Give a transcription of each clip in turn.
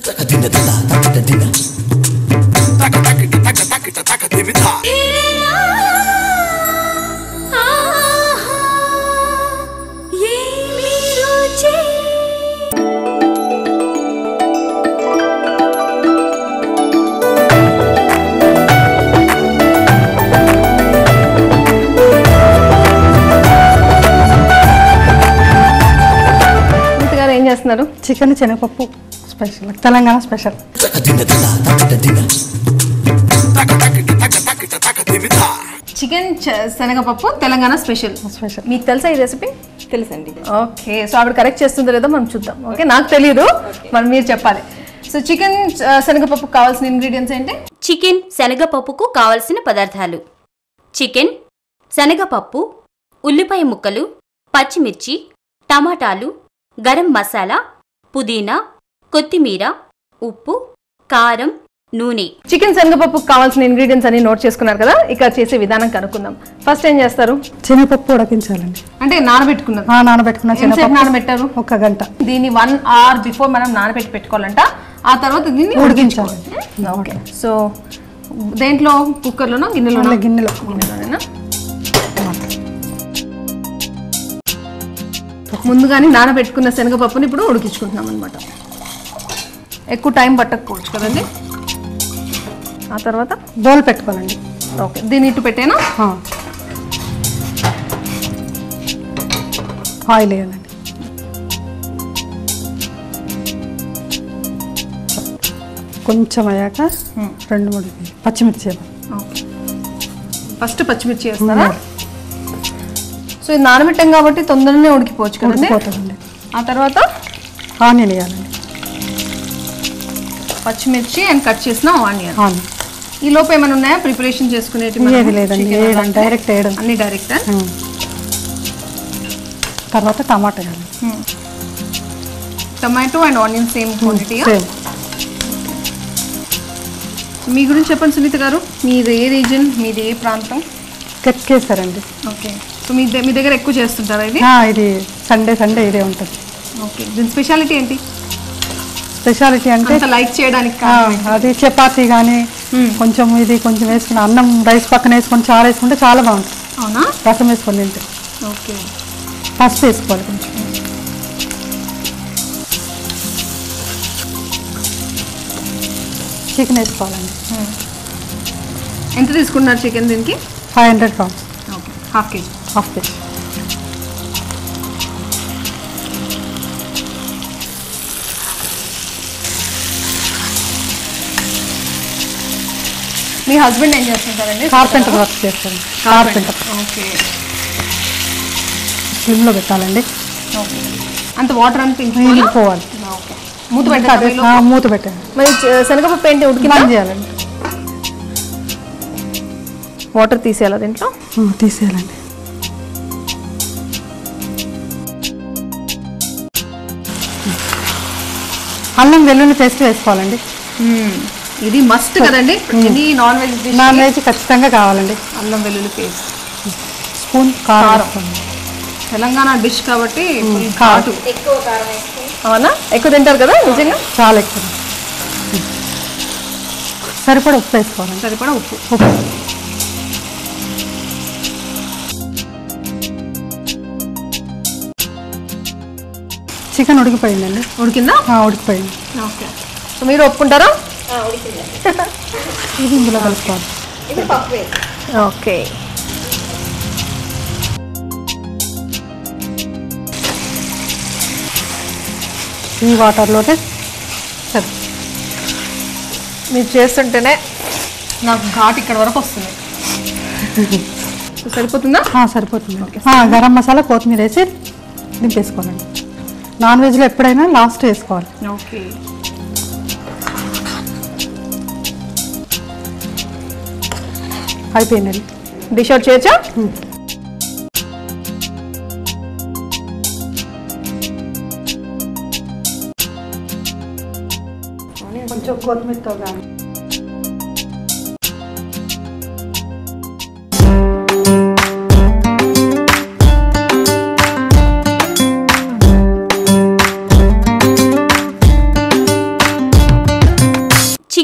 సునీత గారు ఏం చేస్తున్నారు చికెన్ శనగపప్పు స్పెషల్ తెలంగాణ స్పెషల్ చికెన్ శనగపప్పు తెలంగాణ స్పెషల్ స్పెషల్ మీకు తెలుసా ఈ రెసిపీ తెలుసండి ఓకే సో ఆవిడ కరెక్ట్ చేస్తుందో లేదో మనం చూద్దాం ఓకే నాకు తెలియదు మరి మీరు చెప్పాలి సో చికెన్ శనగపప్పు కావాల్సిన ఇంగ్రీడియంట్స్ ఏంటి చికెన్ శనగపప్పుకు కావలసిన పదార్థాలు చికెన్ శనగపప్పు ఉల్లిపాయ ముక్కలు పచ్చిమిర్చి టమాటాలు గరం మసాలా పుదీనా కొత్తిమీర ఉప్పు కారం నూనె చికెన్ శనగపప్పుకు కావాల్సిన ఇంగ్రీడియంట్స్ అన్ని నోట్ చేసుకున్నారు కదా ఇక చేసే విధానం కనుక్కుందాం ఫస్ట్ ఏం చేస్తారు శనగపప్పు ఉడకించాలండి అంటే నానబెట్టుకున్నారు ఆ నానబెట్టుకున్న ఎంతసేపు శనగపప్పు నానబెట్టారు ఒక గంట దీన్ని వన్ అవర్ బిఫోర్ మనం నానబెట్టి పెట్టుకోవాలంట ఆ తర్వాత దీన్ని ఉడికించాలి ఓకే సో దేంట్లో కుక్కర్లోనో గిన్నెలోనో మళ్ళీ గిన్నెలో గిన్నెలోనేనా ముందుగానే నానబెట్టుకున్న శనగపప్పుని ఇప్పుడు ఉడికించుకుంటున్నాం అనమాట ఎక్కువ టైం పట్టకపోవచ్చు కదండి ఆ తర్వాత బౌల్ పెట్టుకోవాలండి ఓకే దీన్ని ఇటు పెట్టేనా ఆ. ఆయిల్ వేయాలండి కొంచెం అయ్యాక రెండు మూడు పచ్చిమిర్చి వేయాలి. ఓకే ఫస్ట్ పచ్చిమిర్చి వేస్తారా సో ఇది నానబెట్టాం కాబట్టి తొందరనే ఉడికిపోవచ్చు కదండి ఉడికిపోతుందండి ఆ తర్వాత ఆనియన్ వేయాలండి పచ్చిమిర్చి అండ్ కట్ చేసిన ఆనియన్ ఆనియన్ ఈ లోపు ఏమైనా ఉన్నాయా ప్రిపరేషన్ చేసుకునేటి ఏది లేదండి వేయడం డైరెక్ట్ వేయడం అన్ని డైరెక్ట్ ఉమ్. తర్వాత టమాటా వేయాలి tomato and onion same quantity same మీ గురించి చెప్పండి సునీత గారు మీది ఏ రీజన్ మీది ఏ ప్రాంతం కెక్కేసారండి ఓకే సో మీ ద- మీ దగ్గర ఎక్కువ చేస్తుంటారా ఇది ఆ, ఇది సండే సండే ఇదే ఉంటుంది ఓకే దీని స్పెషాలిటీ ఏంటి స్పెషాలిటీ అంటే అంత లైక్ చేయడానికి ఆ, కారణం ఏంటి? అది చపాతీ కానీ కొంచెం ఇది కొంచెం వేసుకుని అన్నం రైస్ పక్కన వేసుకొని చారు వేసుకుంటే చాలా బాగుంటుంది అవునా రసం వేసుకొని తింటే ఓకే పసుపు వేసుకోవాలి కొంచెం చికెన్ వేసుకోవాలండి ఎంత తీసుకున్నారు చికెన్ దీనికి five hundred grams okay half KG half KG మీ హస్బెండ్ ఏం చేస్తుంటారండి కార్పెంటర్ వర్క్ చేస్తాను కార్పెంటర్ ఓకే స్లిమ్లో పెట్టాలండి ఓకే అంత వాటర్ అంత ఇంకిపోవాలా? నీళ్ళు పోవాలి ఓకే మూత పెట్టాలి అదే, ఆ, మూత పెట్టండి మరి చ- శనగపప్పు ఏంటి ఉడికి బంద్ చేయాలండి వాటర్ తీసేయాలా దీంట్లో ఆ, తీసేయాలండి అల్లం వెల్లుల్లి పేస్ట్ వేసుకోవాలండి ఇది మస్ట్ కదండి any non veg dish non veg ఖచ్చితంగా కావాలండి అల్లం వెల్లుల్లి పేస్ట్ స్పూన్ కారం వేసుకోండి. తెలంగాణ డిష్ కాబట్టి full కారం. ఘాటు అవునా ఎక్కువ తింటారు కదా నిజంగా చాలా ఎక్కువ సరిపడా ఉప్పు వేసుకోవాలండి సరిపడా ఉప్పు ఉప్పు చికెన్ ఉడికిపోయిందండి ఉడికిందా ఆ, ఉడికిపోయింది ఓకే సో మీరు ఒప్పుకుంటారా ఇది ఇందులో కలుపుకోవాలి ఓకే ఈ వాటర్లోనే సరే మీరు చేస్తుంటేనే నాకు ఘాట్ ఇక్కడ వరకు వస్తుంది సో సరిపోతుందా ఆ, సరిపోతుందండి ఆ, గరం మసాలా కొత్తిమీర వేసి దింపేసుకోవాలండి నాన్ వెజ్లో ఎప్పుడైనా లాస్ట్ వేసుకోవాలి ఓకే అయిపోయిందండి డిష్ అవుట్ చేయొచ్చా కొంచెం కొత్తిమీరతో కానీ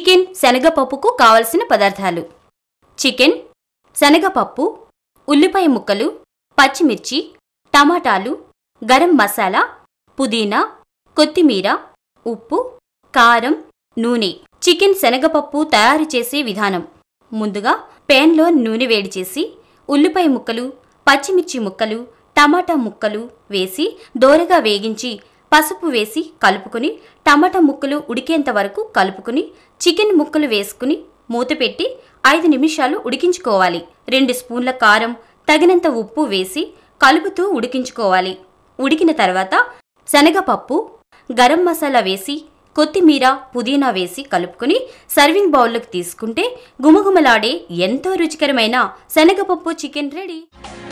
చికెన్ శనగపప్పుకు కావలసిన పదార్థాలు చికెన్ శనగపప్పు ఉల్లిపాయ ముక్కలు పచ్చిమిర్చి టమాటాలు గరం మసాలా పుదీనా కొత్తిమీర ఉప్పు కారం నూనె చికెన్ శనగపప్పు తయారు చేసే విధానం ముందుగా పేన్లో నూనె వేడి చేసి ఉల్లిపాయ ముక్కలు పచ్చిమిర్చి ముక్కలు టమాటా ముక్కలు వేసి దోరగా వేగించి పసుపు వేసి కలుపుకుని టమాటా ముక్కలు ఉడికేంత వరకు కలుపుకుని చికెన్ ముక్కలు వేసుకుని మూత పెట్టి ఐదు నిమిషాలు ఉడికించుకోవాలి రెండు స్పూన్ల కారం తగినంత ఉప్పు వేసి కలుపుతూ ఉడికించుకోవాలి ఉడికిన తర్వాత శనగపప్పు గరం మసాలా వేసి కొత్తిమీర పుదీనా వేసి కలుపుకుని సర్వింగ్ బౌల్లోకి తీసుకుంటే గుమగుమలాడే ఎంతో రుచికరమైన శనగపప్పు చికెన్ రెడీ